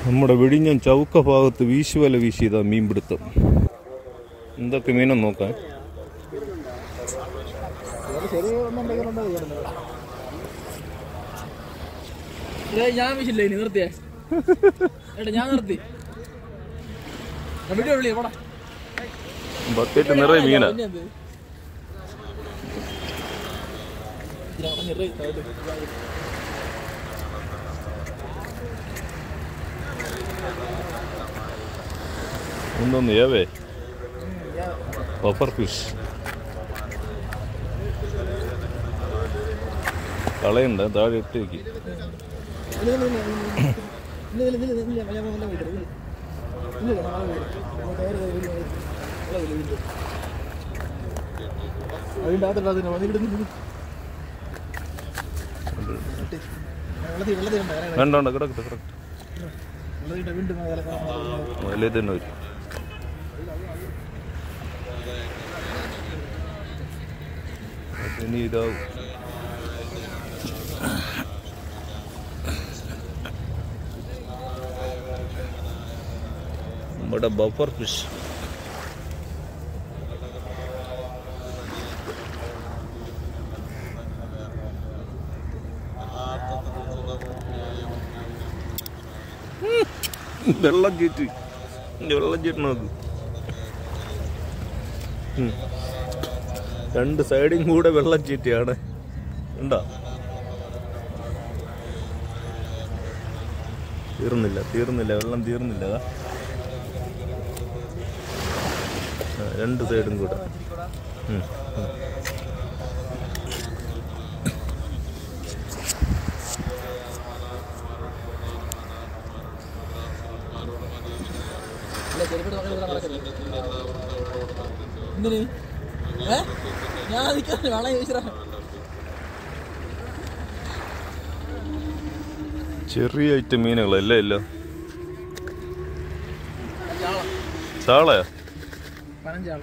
നമ്മുടെ വിഴിഞ്ഞം ചൗക്ക ഭാഗത്ത് വീശുവല വീശിയതാ മീൻപിടുത്തം എന്തൊക്കെ മീനെന്ന് നോക്കാം ഏയ് ഞാൻ വിശില്ലേ ഇനി നിർത്തിയേ ഏട്ടാ ഞാൻ നിർത്തി വീഡിയോ വിളി പോടാ ബക്കറ്റ് നിറയെ മീനാ പിന്നെ എന്ത്? ഇതിലാ പറഞ്ഞ് ഇറങ്ങി താഴോട്ട്. എന്തോന്ന് ഏവേ ബഫർ ഫിഷ് കളയുണ്ട് താഴെ ഇട്ട് വെക്കി ഇല്ല, ഇല്ല, ഇല്ല, ഇല്ല. ഇല്ല, ഇല്ല, ഇല്ല, ഇല്ല, ഇല്ല, ഞാൻ വല്ല വീട്ടിൽ ഇല്ല. ഇല്ല, ഇല്ല, നാളെ വീട്ടിൽ. നമ്മൾ കയറി കയറി വീട്ടിൽ വരും. നാളെ വീട്ടിൽ വീട്ടിൽ. അതിന്റെ അകത്തുള്ള അതിനെ വന്ന് ഇവിടെ നിന്ന് വെള്ളത്തിൽ വെള്ളത്തിൽ ഉണ്ട് വരാൻ വേണ്ട വേണ്ട കിടക്കട്ടെ കിടക്കട്ടെ വെള്ളത്തിൽ വീണ്ടും മേലെ കാണാൻ അതിലേ തന്നെ വരും അപ്പൊ ഇനി ഇതാവും നമ്മുടെ ബഫർ ഫിഷ് വെള്ളം ചീറ്റ് വെള്ളം ചീറ്റണം അത് ഉം. രണ്ട് സൈഡും കൂടെ വെള്ളം ചീറ്റയാണ് ഉണ്ടോ തീർന്നില്ല തീർന്നില്ല വെള്ളം തീർന്നില്ല അതാ ആ, രണ്ട് സൈഡും കൂടെ ഉം, ഉം. ഇല്ല, ചെരുപ്പിട്ട് മക്കൾ ഇവിടെ നടക്കരുത്. എന്തിന് ഏ ഞാൻ നിൽക്കാൻ വേണം ചോദിച്ചാ ചെറിയ ഐറ്റം മീനുകളല്ലേ എല്ലാം ചാളയാ പനഞ്ചാള്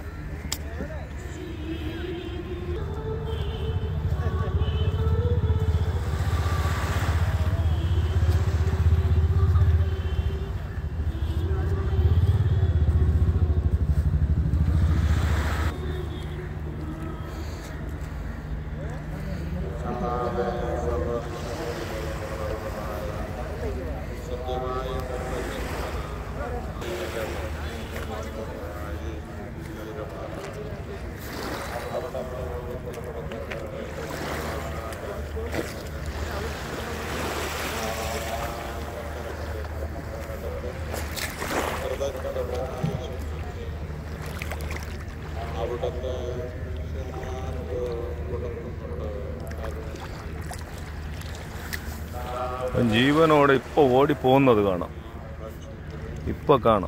ജീവനോടെ ഇപ്പൊ ഓടി പോകുന്നത് കാണാം ഇപ്പൊ കാണാം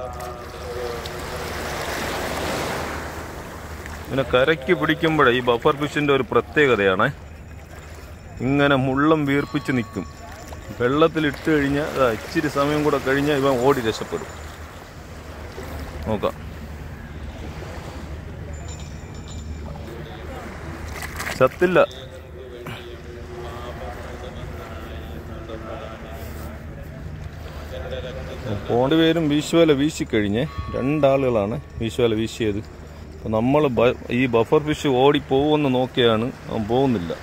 ഇങ്ങനെ കരയ്ക്ക് പിടിക്കുമ്പോഴേ ഈ ബഫർ ഫിഷിന്റെ ഒരു പ്രത്യേകതയാണ് ഇങ്ങനെ മുള്ളം വീർപ്പിച്ച് നിൽക്കും വെള്ളത്തിൽ ഇട്ട് കഴിഞ്ഞാൽ ദാ ഇച്ചിരി സമയം കൂടെ കഴിഞ്ഞാൽ ഇവൻ ഓടി രക്ഷപ്പെടും നോക്കാം ചത്തില്ല പോണ്ടി പേരും വീശുവല വീശിക്കഴിഞ്ഞ് രണ്ടാളുകളാണ് വീശുവല വീശിയത് അപ്പം നമ്മൾ ഈ ബഫർ ഫിഷ് ഓടി പോകുമെന്ന് നോക്കിയാണ് അവൻ പോകുന്നില്ല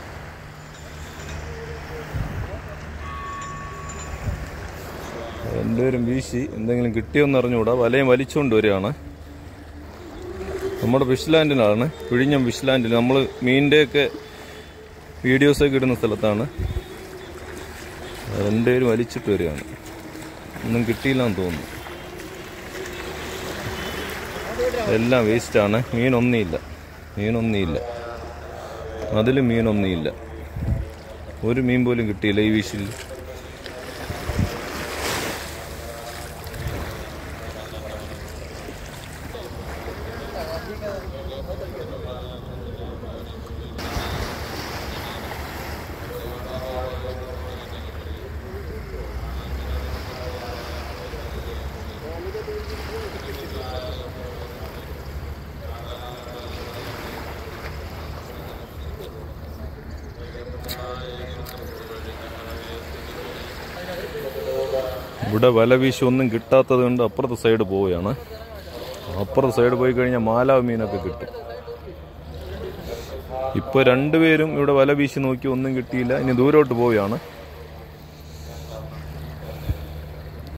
രണ്ടുപേരും വീശി എന്തെങ്കിലും കിട്ടിയോന്ന് അറിഞ്ഞുകൂടാ വലയും വലിച്ചുകൊണ്ട് വരികയാണ് നമ്മുടെ ഫിഷ് ലാൻഡിലാണ് വിഴിഞ്ഞം ഫിഷ് ലാൻഡിൽ നമ്മൾ മീനിൻ്റെയൊക്കെ വീഡിയോസൊക്കെ ഇടുന്ന സ്ഥലത്താണ് രണ്ടുപേരും വലിച്ചിട്ട് വരികയാണ് ഒന്നും കിട്ടിയില്ലെന്ന് തോന്നുന്നു എല്ലാം വേസ്റ്റാണ് മീനൊന്നിയില്ല മീനൊന്നിയില്ല അതിൽ മീനൊന്നിയില്ല ഒരു മീൻ പോലും കിട്ടിയില്ല ഈ വിഷിൽ ഇവിടെ വല വീശി ഒന്നും കിട്ടാത്തത് കൊണ്ട് അപ്പുറത്തെ സൈഡ് പോവുകയാണ് അപ്പുറത്തെ സൈഡ് പോയി കഴിഞ്ഞാൽ മാലാവ് മീനൊക്കെ കിട്ടും ഇപ്പോൾ രണ്ടുപേരും ഇവിടെ വല വീശി നോക്കി ഒന്നും കിട്ടിയില്ല ഇനി ദൂരോട്ട് പോവുകയാണ്